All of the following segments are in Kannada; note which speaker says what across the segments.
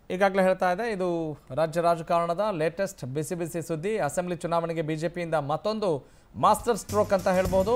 Speaker 1: ಈಗಾಗಲೇ ಹೇಳ್ತಾ ಇದೆ ಇದು ರಾಜ್ಯ ರಾಜಕಾರಣದ ಲೇಟೆಸ್ಟ್ ಬಿಸಿ ಬಿಸಿ ಸುದ್ದಿ ಅಸೆಂಬ್ಲಿ ಚುನಾವಣೆಗೆ ಬಿಜೆಪಿಯಿಂದ ಮತ್ತೊಂದು ಮಾಸ್ಟರ್ ಸ್ಟ್ರೋಕ್ ಅಂತ ಹೇಳ್ಬೋದು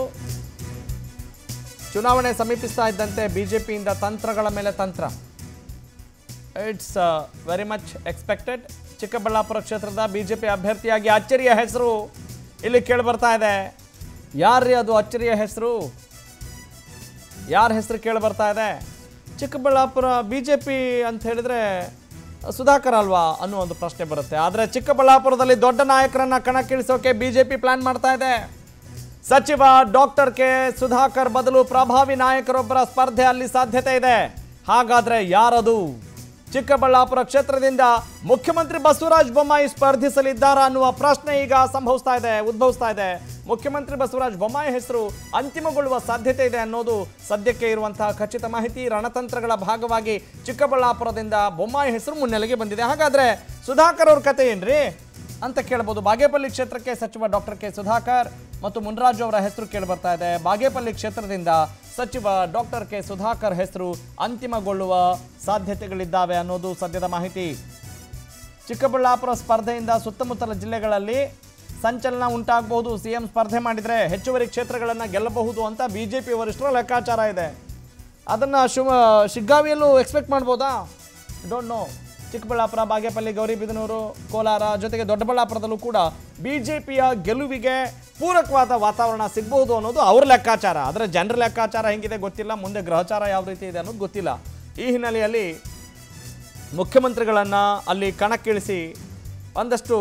Speaker 1: ಚುನಾವಣೆ ಸಮೀಪಿಸ್ತಾ ಇದ್ದಂತೆ ಬಿಜೆಪಿಯಿಂದ ತಂತ್ರಗಳ ಮೇಲೆ ತಂತ್ರ it's very much expected Chikkaballapur ಕ್ಷೇತ್ರದ ಬಿಜೆಪಿ ಅಭ್ಯರ್ಥಿಯಾಗಿ ಅಚ್ಚರಿಯ ಹೆಸರು ಇಲ್ಲಿ ಕೇಳಿ ಬರ್ತಾ ಇದೆ ಯಾರ್ರೀ ಅದು ಅಚ್ಚರಿಯ ಹೆಸರು ಯಾರ ಹೆಸರು ಕೇಳಿ ಬರ್ತಾ ಇದೆ ಚಿಕ್ಕಬಳ್ಳಾಪುರ ಬಿ ಜೆ ಪಿ ಅಂತ ಹೇಳಿದ್ರೆ ಸುಧಾಕರ್ ಅಲ್ವಾ ಅನ್ನೋ ಒಂದು ಪ್ರಶ್ನೆ ಬರುತ್ತೆ ಆದರೆ ಚಿಕ್ಕಬಳ್ಳಾಪುರದಲ್ಲಿ ದೊಡ್ಡ ನಾಯಕರನ್ನ ಕಣಕ್ಕಿಳಿಸೋಕೆ ಬಿ ಜೆ ಪಿ ಪ್ಲಾನ್ ಮಾಡ್ತಾ ಇದೆ ಸಚಿವ ಡಾಕ್ಟರ್ ಕೆ ಸುಧಾಕರ್ ಬದಲು ಪ್ರಭಾವಿ ನಾಯಕರೊಬ್ಬರ ಸ್ಪರ್ಧೆ ಅಲ್ಲಿ ಸಾಧ್ಯತೆ ಇದೆ ಹಾಗಾದ್ರೆ ಯಾರದು ಚಿಕ್ಕಬಳ್ಳಾಪುರ ಕ್ಷೇತ್ರದಿಂದ ಮುಖ್ಯಮಂತ್ರಿ ಬಸವರಾಜ ಬೊಮ್ಮಾಯಿ ಸ್ಪರ್ಧಿಸಲಿದ್ದಾರಾ ಅನ್ನುವ ಪ್ರಶ್ನೆ ಈಗ ಸಂಭವಿಸ್ತಾ ಇದೆ ಉದ್ಭವಿಸ್ತಾ ಇದೆ ಮುಖ್ಯಮಂತ್ರಿ ಬಸವರಾಜ ಬೊಮ್ಮಾಯಿ ಹೆಸರು ಅಂತಿಮಗೊಳ್ಳುವ ಸಾಧ್ಯತೆ ಇದೆ ಅನ್ನೋದು ಸದ್ಯಕ್ಕೆ ಇರುವಂತಹ ಖಚಿತ ಮಾಹಿತಿ ರಣತಂತ್ರಗಳ ಭಾಗವಾಗಿ ಚಿಕ್ಕಬಳ್ಳಾಪುರದಿಂದ ಬೊಮ್ಮಾಯಿ ಹೆಸರು ಮುನ್ನೆಲೆಗೆ ಬಂದಿದೆ ಹಾಗಾದ್ರೆ ಸುಧಾಕರ್ ಅವ್ರ ಕತೆ ಏನ್ರಿ ಅಂತ ಕೇಳ್ಬೋದು ಬಾಗೇಪಲ್ಲಿ ಕ್ಷೇತ್ರಕ್ಕೆ ಸಚಿವ ಡಾಕ್ಟರ್ ಕೆ ಸುಧಾಕರ್ ಮತ್ತು ಮುನ್ರಾಜು ಅವರ ಹೆಸರು ಕೇಳಿ ಬರ್ತಾ ಇದೆ ಬಾಗೇಪಲ್ಲಿ ಕ್ಷೇತ್ರದಿಂದ ಸಚಿವ ಡಾಕ್ಟರ್ ಕೆ ಸುಧಾಕರ್ ಹೆಸರು ಅಂತಿಮಗೊಳ್ಳುವ ಸಾಧ್ಯತೆಗಳಿದ್ದಾವೆ ಅನ್ನೋದು ಸದ್ಯದ ಮಾಹಿತಿ ಚಿಕ್ಕಬಳ್ಳಾಪುರ ಸ್ಪರ್ಧೆಯಿಂದ ಸುತ್ತಮುತ್ತಲ ಜಿಲ್ಲೆಗಳಲ್ಲಿ ಸಂಚಲನ ಉಂಟಾಗಬಹುದು ಸಿಎಂ ಸ್ಪರ್ಧೆ ಮಾಡಿದರೆ ಹೆಚ್ಚುವರಿ ಕ್ಷೇತ್ರಗಳನ್ನು ಗೆಲ್ಲಬಹುದು ಅಂತ ಬಿಜೆಪಿ ವರಿಷ್ಠರ ಲೆಕ್ಕಾಚಾರ ಇದೆ ಅದನ್ನು ಶಿವ ಶಿಗ್ಗಾವಿಯಲ್ಲೂ ಎಕ್ಸ್ಪೆಕ್ಟ್ ಮಾಡ್ಬೋದಾ ಡೋಂಟ್ ನೋ ಚಿಕ್ಕಬಳ್ಳಾಪುರ ಬಾಗೇಪಲ್ಲಿ ಗೌರಿಬಿದನೂರು ಕೋಲಾರ ಜೊತೆಗೆ ದೊಡ್ಡಬಳ್ಳಾಪುರದಲ್ಲೂ ಕೂಡ ಬಿಜೆಪಿಯ ಗೆಲುವಿಗೆ ಪೂರಕವಾದ ವಾತಾವರಣ ಸಿಗಬಹುದು ಅನ್ನೋದು ಅವ್ರ ಲೆಕ್ಕಾಚಾರ ಆದರೆ ಜನರ ಲೆಕ್ಕಾಚಾರ ಹೆಂಗಿದೆ ಗೊತ್ತಿಲ್ಲ ಮುಂದೆ ಗ್ರಹಚಾರ ಯಾವ ರೀತಿ ಇದೆ ಅನ್ನೋದು ಗೊತ್ತಿಲ್ಲ ಈ ಹಿನ್ನೆಲೆಯಲ್ಲಿ ಮುಖ್ಯಮಂತ್ರಿಗಳನ್ನು ಅಲ್ಲಿ ಕಣಕ್ಕಿಳಿಸಿ ಒಂದಷ್ಟು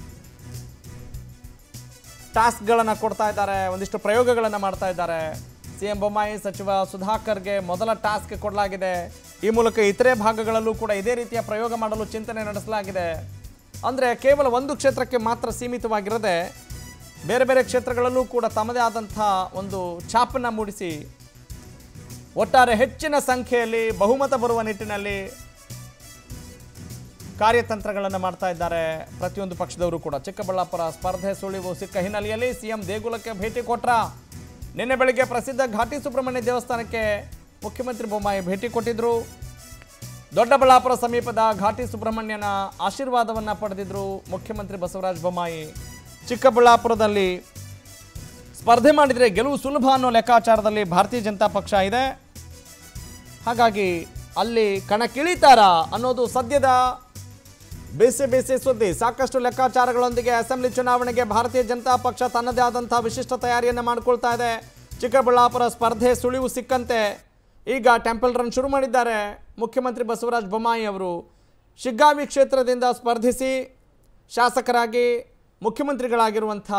Speaker 1: ಟಾಸ್ಕ್ಗಳನ್ನು ಕೊಡ್ತಾ ಇದ್ದಾರೆ ಒಂದಿಷ್ಟು ಪ್ರಯೋಗಗಳನ್ನು ಮಾಡ್ತಾ ಇದ್ದಾರೆ ಸಿ ಎಂ ಬೊಮ್ಮಾಯಿ ಸಚಿವ ಸುಧಾಕರ್ಗೆ ಮೊದಲ ಟಾಸ್ಕ್ ಕೊಡಲಾಗಿದೆ ಈ ಮೂಲಕ ಇತರೆ ಭಾಗಗಳಲ್ಲೂ ಕೂಡ ಇದೇ ರೀತಿಯ ಪ್ರಯೋಗ ಮಾಡಲು ಚಿಂತನೆ ನಡೆಸಲಾಗಿದೆ ಅಂದರೆ ಕೇವಲ ಒಂದು ಕ್ಷೇತ್ರಕ್ಕೆ ಮಾತ್ರ ಸೀಮಿತವಾಗಿರದೆ ಬೇರೆ ಬೇರೆ ಕ್ಷೇತ್ರಗಳಲ್ಲೂ ಕೂಡ ತಮ್ಮದೇ ಆದಂಥ ಒಂದು ಛಾಪನ್ನು ಮೂಡಿಸಿ ಒಟ್ಟಾರೆ ಹೆಚ್ಚಿನ ಸಂಖ್ಯೆಯಲ್ಲಿ ಬಹುಮತ ಬರುವ ನಿಟ್ಟಿನಲ್ಲಿ ಕಾರ್ಯತಂತ್ರಗಳನ್ನು ಮಾಡ್ತಾ ಇದ್ದಾರೆ ಪ್ರತಿಯೊಂದು ಪಕ್ಷದವರು ಕೂಡ ಚಿಕ್ಕಬಳ್ಳಾಪುರ ಸ್ಪರ್ಧೆ ಸುಳಿವು ಸಿಕ್ಕ ಹಿನ್ನೆಲೆಯಲ್ಲಿ ಸಿಎಂ ದೇಗುಲಕ್ಕೆ ಭೇಟಿ ಕೊಟ್ರ ನಿನ್ನೆ ಬೆಳಿಗ್ಗೆ ಪ್ರಸಿದ್ಧ ಘಾಟಿ ಸುಬ್ರಹ್ಮಣ್ಯ ದೇವಸ್ಥಾನಕ್ಕೆ ಮುಖ್ಯಮಂತ್ರಿ ಬೊಮ್ಮಾಯಿ ಭೇಟಿ ಕೊಟ್ಟಿದ್ರು ದೊಡ್ಡಬಳ್ಳಾಪುರ ಸಮೀಪದ ಘಾಟಿ ಸುಬ್ರಹ್ಮಣ್ಯನ ಆಶೀರ್ವಾದವನ್ನು ಪಡೆದಿದ್ರು ಮುಖ್ಯಮಂತ್ರಿ ಬಸವರಾಜ ಬೊಮ್ಮಾಯಿ ಚಿಕ್ಕಬಳ್ಳಾಪುರದಲ್ಲಿ ಸ್ಪರ್ಧೆ ಮಾಡಿದರೆ ಗೆಲುವು ಸುಲಭ ಅನ್ನೋ ಲೆಕ್ಕಾಚಾರದಲ್ಲಿ ಭಾರತೀಯ ಜನತಾ ಪಕ್ಷ ಇದೆ ಹಾಗಾಗಿ ಅಲ್ಲಿ ಕಣಕ್ಕಿಳಿತಾರ ಅನ್ನೋದು ಸದ್ಯದ ಬಿಸಿ ಬಿಸಿ ಸುದ್ದಿ ಸಾಕಷ್ಟು ಲೆಕ್ಕಾಚಾರಗಳೊಂದಿಗೆ ಅಸೆಂಬ್ಲಿ ಚುನಾವಣೆಗೆ ಭಾರತೀಯ ಜನತಾ ಪಕ್ಷ ತನ್ನದೇ ಆದಂಥ ವಿಶಿಷ್ಟ ತಯಾರಿಯನ್ನು ಮಾಡಿಕೊಳ್ತಾ ಇದೆ ಚಿಕ್ಕಬಳ್ಳಾಪುರ ಸ್ಪರ್ಧೆ ಸುಳಿವು ಸಿಕ್ಕಂತೆ ಈಗ ಟೆಂಪಲ್ ರನ್ ಶುರು ಮಾಡಿದ್ದಾರೆ ಮುಖ್ಯಮಂತ್ರಿ ಬಸವರಾಜ ಬೊಮ್ಮಾಯಿ ಅವರು ಶಿಗ್ಗಾವಿ ಕ್ಷೇತ್ರದಿಂದ ಸ್ಪರ್ಧಿಸಿ ಶಾಸಕರಾಗಿ ಮುಖ್ಯಮಂತ್ರಿಗಳಾಗಿರುವಂಥ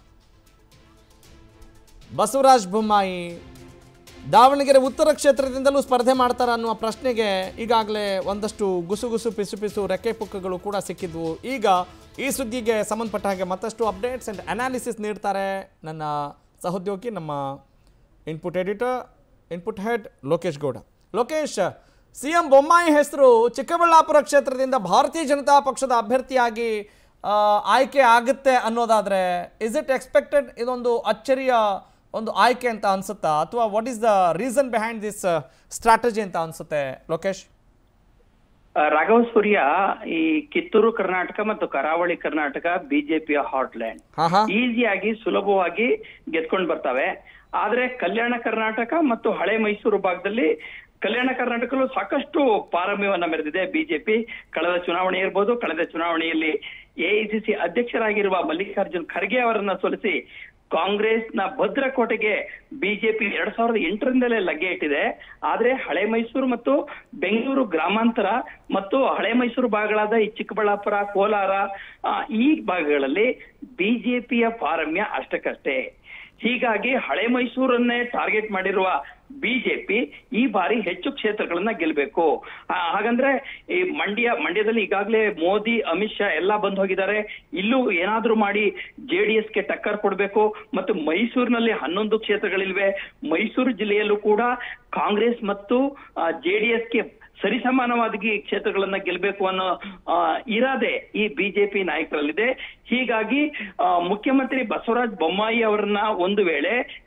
Speaker 1: ಬಸವರಾಜ ಬೊಮ್ಮಾಯಿ ದಾವಣಗೆರೆ ಉತ್ತರ ಕ್ಷೇತ್ರದಿಂದಲೂ ಸ್ಪರ್ಧೆ ಮಾಡ್ತಾರ ಅನ್ನುವ ಪ್ರಶ್ನೆಗೆ ಈಗಾಗಲೇ ಒಂದಷ್ಟು ಗುಸುಗುಸು ಪಿಸು ಪಿಸು ರೆಕ್ಕೆ ಪುಕ್ಕಗಳು ಕೂಡ ಸಿಕ್ಕಿದ್ವು ಈಗ ಈ ಸುದ್ದಿಗೆ ಸಂಬಂಧಪಟ್ಟ ಹಾಗೆ ಮತ್ತಷ್ಟು ಅಪ್ಡೇಟ್ಸ್ ಆ್ಯಂಡ್ ಅನಾಲಿಸಿಸ್ ನೀಡ್ತಾರೆ ನನ್ನ ಸಹೋದ್ಯೋಗಿ ನಮ್ಮ input editor input head Lokesh Gowda Lokesh C M Bommai ಹೆಸರು ಚಿಕ್ಕಬಳ್ಳಾಪುರ ಕ್ಷೇತ್ರದಿಂದ ಭಾರತೀಯ ಜನತಾ ಪಕ್ಷದ ಅಭ್ಯರ್ಥಿಯಾಗಿ ಆ, ಆಯ್ಕೆ ಆಗುತ್ತೆ ಅನ್ನೋದಾದ್ರೆ ಇಸ್ ಇಟ್ ಎಕ್ಸ್ಪೆಕ್ಟೆಡ್ ಇದೊಂದು ಅಚ್ಚರಿಯ ಒಂದು ಆಯ್ಕೆ ಅಂತ ಅನ್ಸುತ್ತಾ ಅಥವಾ what is the reason behind this strategy ಅಂತ ಅನ್ಸುತ್ತೆ ಲೋಕೇಶ್
Speaker 2: ಆ, ರಾಘವ ಸೂರ್ಯ ಈ ಕಿತ್ತೂರು ಕರ್ನಾಟಕ ಮತ್ತು ಕರಾವಳಿ ಕರ್ನಾಟಕ ಬಿಜೆಪಿಯ ಹಾಟ್ಲ್ಯಾಂಡ್
Speaker 1: ಹಾ ಹಾ
Speaker 2: ಈಸಿಯಾಗಿ ಸುಲಭವಾಗಿ ಗೆದ್ಕೊಂಡು ಬರ್ತವೆ ಆದ್ರೆ ಕಲ್ಯಾಣ ಕರ್ನಾಟಕ ಮತ್ತು ಹಳೆ ಮೈಸೂರು ಭಾಗದಲ್ಲಿ ಕಲ್ಯಾಣ ಕರ್ನಾಟಕದಲ್ಲೂ ಸಾಕಷ್ಟು ಪಾರಮ್ಯವನ್ನ ಮೆರೆದಿದೆ ಬಿಜೆಪಿ ಕಳೆದ ಚುನಾವಣೆ ಇರ್ಬೋದು ಕಳೆದ ಚುನಾವಣೆಯಲ್ಲಿ ಎಐಸಿಸಿ ಅಧ್ಯಕ್ಷರಾಗಿರುವ ಮಲ್ಲಿಕಾರ್ಜುನ್ ಖರ್ಗೆ ಅವರನ್ನ ಸೋಲಿಸಿ ಕಾಂಗ್ರೆಸ್ನ ಭದ್ರಕೋಟೆಗೆ ಬಿಜೆಪಿ ಎರಡ್ ಸಾವಿರದ ಎಂಟರಿಂದಲೇ ಲಗ್ಗೆ ಇಟ್ಟಿದೆ ಆದ್ರೆ ಹಳೆ ಮೈಸೂರು ಮತ್ತು ಬೆಂಗಳೂರು ಗ್ರಾಮಾಂತರ ಮತ್ತು ಹಳೆ ಮೈಸೂರು ಭಾಗಗಳಾದ ಈ ಚಿಕ್ಕಬಳ್ಳಾಪುರ ಕೋಲಾರ ಆ, ಈ ಭಾಗಗಳಲ್ಲಿ ಬಿಜೆಪಿಯ ಪಾರಮ್ಯ ಅಷ್ಟಕ್ಕಷ್ಟೇ ಹೀಗಾಗಿ ಹಳೆ ಮೈಸೂರನ್ನೇ ಟಾರ್ಗೆಟ್ ಮಾಡಿರುವ ಬಿಜೆಪಿ ಈ ಬಾರಿ ಹೆಚ್ಚು ಕ್ಷೇತ್ರಗಳನ್ನ ಗೆಲ್ಲಬೇಕು ಹಾಗಂದ್ರೆ ಈ ಮಂಡ್ಯ ಮಂಡ್ಯದಲ್ಲಿ ಈಗಾಗಲೇ ಮೋದಿ ಅಮಿತ್ ಶಾ ಎಲ್ಲ ಬಂದು ಹೋಗಿದ್ದಾರೆ ಇಲ್ಲೂ ಏನಾದ್ರೂ ಮಾಡಿ ಜೆಡಿಎಸ್ ಗೆ ಟಕ್ಕರ್ ಕೊಡಬೇಕು ಮತ್ತು ಮೈಸೂರಿನಲ್ಲಿ ಹನ್ನೊಂದು ಕ್ಷೇತ್ರಗಳಿಲ್ವೆ ಮೈಸೂರು ಜಿಲ್ಲೆಯಲ್ಲೂ ಕೂಡ ಕಾಂಗ್ರೆಸ್ ಮತ್ತು ಜೆಡಿಎಸ್ಗೆ ಸರಿಸಮಾನವಾಗಿ ಈ ಕ್ಷೇತ್ರಗಳನ್ನ ಗೆಲ್ಲಬೇಕು ಅನ್ನೋ ಆ, ಇರಾದೆ ಈ ಬಿಜೆಪಿ ನಾಯಕರಲ್ಲಿದೆ ಹೀಗಾಗಿ ಆ, ಮುಖ್ಯಮಂತ್ರಿ ಬಸವರಾಜ ಬೊಮ್ಮಾಯಿ ಅವರನ್ನ ಒಂದು ವೇಳೆ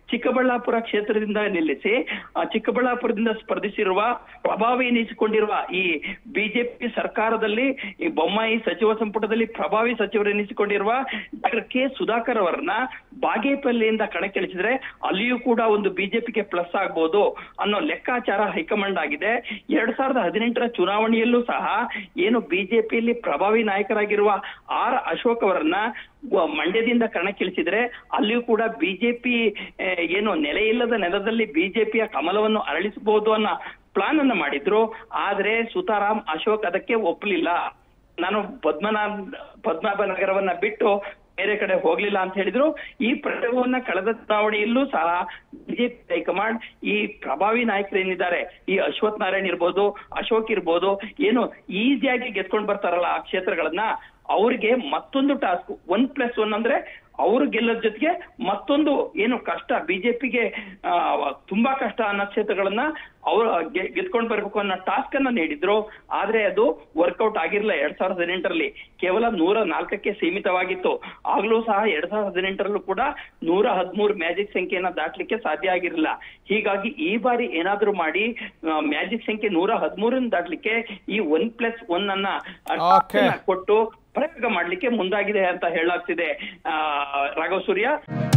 Speaker 2: ಚಿಕ್ಕಬಳ್ಳಾಪುರ ಕ್ಷೇತ್ರದಿಂದ ನಿಲ್ಲಿಸಿ ಆ, ಚಿಕ್ಕಬಳ್ಳಾಪುರದಿಂದ ಸ್ಪರ್ಧಿಸಿರುವ ಪ್ರಭಾವಿ ಎನಿಸಿಕೊಂಡಿರುವ ಈ ಬಿಜೆಪಿ ಸರ್ಕಾರದಲ್ಲಿ ಈ ಬೊಮ್ಮಾಯಿ ಸಚಿವ ಸಂಪುಟದಲ್ಲಿ ಪ್ರಭಾವಿ ಸಚಿವರು ಎನಿಸಿಕೊಂಡಿರುವ ಡಾಕ್ಟರ್ ಕೆ ಸುಧಾಕರ್ ಅವರನ್ನ ಬಾಗೇಪಲ್ಲಿಯಿಂದ ಕಣಕ್ಕಿಳಿಸಿದ್ರೆ ಅಲ್ಲಿಯೂ ಕೂಡ ಒಂದು ಬಿಜೆಪಿಗೆ ಪ್ಲಸ್ ಆಗ್ಬೋದು ಅನ್ನೋ ಲೆಕ್ಕಾಚಾರ ಹೈಕಮಾಂಡ್ ಆಗಿದೆ ಎರಡ್ ಸಾವಿರದ ಹದಿನೆಂಟರ ಚುನಾವಣೆಯಲ್ಲೂ ಸಹ ಏನು ಬಿಜೆಪಿಯಲ್ಲಿ ಪ್ರಭಾವಿ ನಾಯಕರಾಗಿರುವ ಆರ್ ಅಶೋಕ್ ಅವರನ್ನ ವ- ಮಂಡ್ಯದಿಂದ ಕಣಕ್ಕಿಳಿಸಿದ್ರೆ ಅಲ್ಲಿಯೂ ಕೂಡ ಬಿಜೆಪಿ ಏನು ನೆಲೆ ಇಲ್ಲದ ನೆಲದಲ್ಲಿ ಬಿಜೆಪಿಯ ಕಮಲವನ್ನು ಅರಳಿಸಬಹುದು ಅನ್ನೋ ಪ್ಲಾನ್ ಅನ್ನ ಮಾಡಿದ್ರು ಆದ್ರೆ ಸುತಾರಾಮ್ ಅಶೋಕ್ ಅದಕ್ಕೆ ಒಪ್ಪಲಿಲ್ಲ ನಾನು ಪದ್ಮನಾಭ ಪದ್ಮನಾಭ ನಗರವನ್ನ ಬಿಟ್ಟು ಬೇರೆ ಕಡೆ ಹೋಗ್ಲಿಲ್ಲ ಅಂತ ಹೇಳಿದ್ರು ಈ ಪ್ರಯೋಗವನ್ನ ಕಳೆದ ಚುನಾವಣೆಯಲ್ಲೂ ಸಹ ಬಿಜೆಪಿ ಹೈಕಮಾಂಡ್ ಈ ಪ್ರಭಾವಿ ನಾಯಕರು ಏನಿದ್ದಾರೆ ಈ ಅಶ್ವಥ್ ನಾರಾಯಣ್ ಇರ್ಬೋದು ಅಶೋಕ್ ಇರ್ಬೋದು ಏನು ಈಸಿಯಾಗಿ ಗೆದ್ಕೊಂಡ್ ಬರ್ತಾರಲ್ಲ ಆ ಕ್ಷೇತ್ರಗಳನ್ನ ಅವ್ರಿಗೆ ಮತ್ತೊಂದು ಟಾಸ್ಕ್ ಒನ್ ಪ್ಲಸ್ ಒನ್ ಅಂದ್ರೆ ಅವರು ಗೆಲ್ಲೋದ್ ಜೊತೆಗೆ ಮತ್ತೊಂದು ಏನು ಕಷ್ಟ ಬಿಜೆಪಿಗೆ ತುಂಬಾ ಕಷ್ಟ ಅನ್ನೋ ಕ್ಷೇತ್ರಗಳನ್ನ ಅವ್ರು ಗೆ- ಗೆದ್ಕೊಂಡ್ ಬರ್ಬೇಕು ಅನ್ನೋ ಟಾಸ್ಕ್ ಅನ್ನ ನೀಡಿದ್ರು ಆದ್ರೆ ಅದು ವರ್ಕೌಟ್ ಆಗಿರ್ಲಿಲ್ಲ ಎರಡ್ ಸಾವಿರದ ಹದಿನೆಂಟರಲ್ಲಿ ಕೇವಲ ನೂರ ನಾಲ್ಕಕ್ಕೆ ಸೀಮಿತವಾಗಿತ್ತು ಆಗ್ಲೂ ಸಹ ಎರಡ್ ಸಾವಿರದ ಹದಿನೆಂಟರಲ್ಲೂ ಕೂಡ ನೂರ ಹದಿಮೂರು ಮ್ಯಾಜಿಕ್ ಸಂಖ್ಯೆಯನ್ನ ದಾಟ್ಲಿಕ್ಕೆ ಸಾಧ್ಯ ಆಗಿರಲಿಲ್ಲ ಹೀಗಾಗಿ ಈ ಬಾರಿ ಏನಾದ್ರೂ ಮಾಡಿ ಮ್ಯಾಜಿಕ್ ಸಂಖ್ಯೆ ನೂರ ಹದಿಮೂರನ್ನ ದಾಟ್ಲಿಕ್ಕೆ ಈ ಒನ್ ಪ್ಲಸ್ ಒನ್ ಅನ್ನ ಆ task
Speaker 1: Okay.
Speaker 2: ಅನ್ನ ಕೊಟ್ಟು ಪ್ರಯೋಗ ಮಾಡ್ಲಿಕ್ಕೆ ಮುಂದಾಗಿದೆ ಅಂತ ಹೇಳಲಾಗ್ತಿದೆ ಆ, ರಾಘವ್ ಸೂರ್ಯ